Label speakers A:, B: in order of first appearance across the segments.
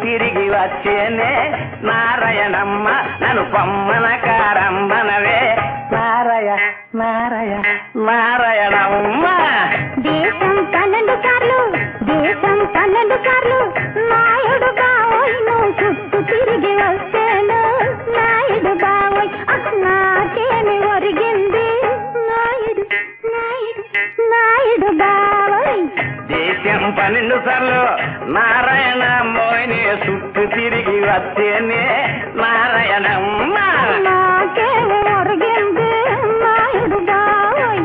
A: తిరిగి వచ్చేనే నారాయణమ్మ నన్ను పొమ్మన కారమ్మనవే నారాయ నారాయ నారాయణమ్మ
B: దేశం పన్నెండు సార్లు దేశం పన్నెండు సార్లు నాయుడు బావోయ్ నువ్వు చుట్టూ తిరిగి వస్తేను నాయుడు బావోయ్ అసలు నాకేమి ఒరిగింది నాయుడు నాయుడు నాయుడు బావోయ్
A: దేశం పన్నెండు సార్లు నారాయణ మోయిని చుట్టూ తిరిగి వచ్చేనే నారాయణమ్మ
B: నాకేమి ఒరిగింది నాయుడు బావోయ్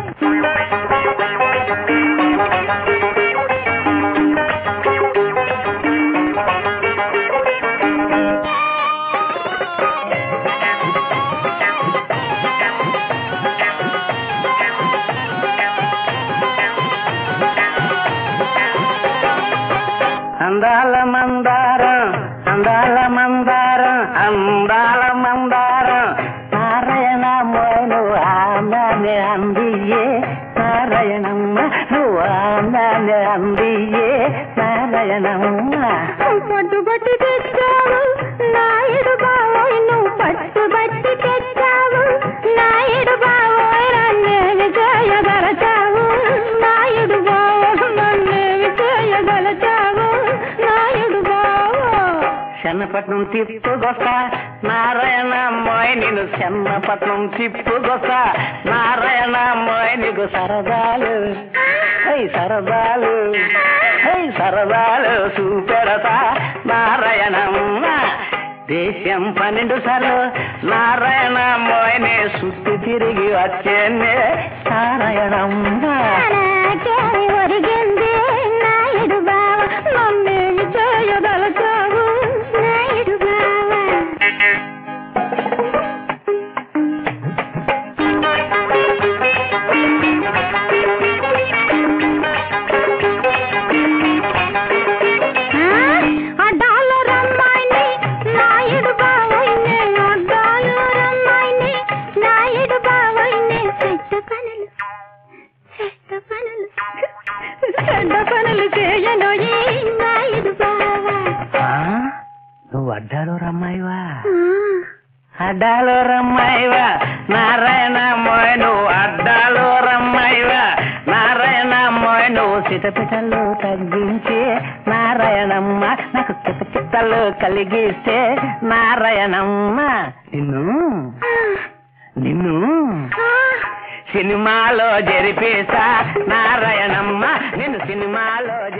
A: అందాల మందారం అందాల మందారం అందాల మందారం నారాయణ మోను ఆమె అందియే నారాయణమ్మ నువ్వు ఆమె అందియే నారాయణమ్మ
B: పట్టుబట్టి తెచ్చావు నాయుడు బావోయ్ నువ్వు పట్టుబట్టి తెచ్చావు నాయుడు బావోయ్ నన్నేమి చేయగలచావు నాయుడు బావోయ్ నన్నేమి చేయగలచావు నాయుడు బావో
A: చెన్నపట్నం తిప్పుగొస్తా నారాయణ మోయ్ నేను చెన్నపట్నం తిప్పుగొస్తా నారాయణ మోయ్ నీకు సరదాలు ఐ సరదాలు ఐ సరదాలు చూపెడతా నారాయణమ్మ దేశం పన్నెండు సార్లు నారాయణ మోయనే సుత్తి తిరిగి వచ్చేనే నారాయణమ్మ
B: నాకేమి ఒరిగింది నాయుడు బావ నన్నేమి చేయగలచావు నాయుడు బావ అడ్డాలు రమ్మాయిని నాయుడు బావైనే అడ్డాలు రమ్మాయిని నాయుడు బావైనే చెడ్డ పనులు చెడ్డ పనులు చెడ్డ పనులు చేయను ఈ నాయుడు బావ
A: ఆ? నువ్వు అడ్డాలో రమ్మాయివా అడ్డాలో రమ్మాయివా నారాయణ మోయ్ నువ్వు అడ్డాలో రమ్మాయివా నారాయణ మోయ్ నువ్వు సిటపిటలు తగ్గించి నారాయణమ్మ నాకు చిత్తలు కలిగిస్తే నారాయణమ్మ నిన్ను నిన్ను సినిమాలో జరిపేసా నారాయణమ్మ నిన్ను సినిమాలో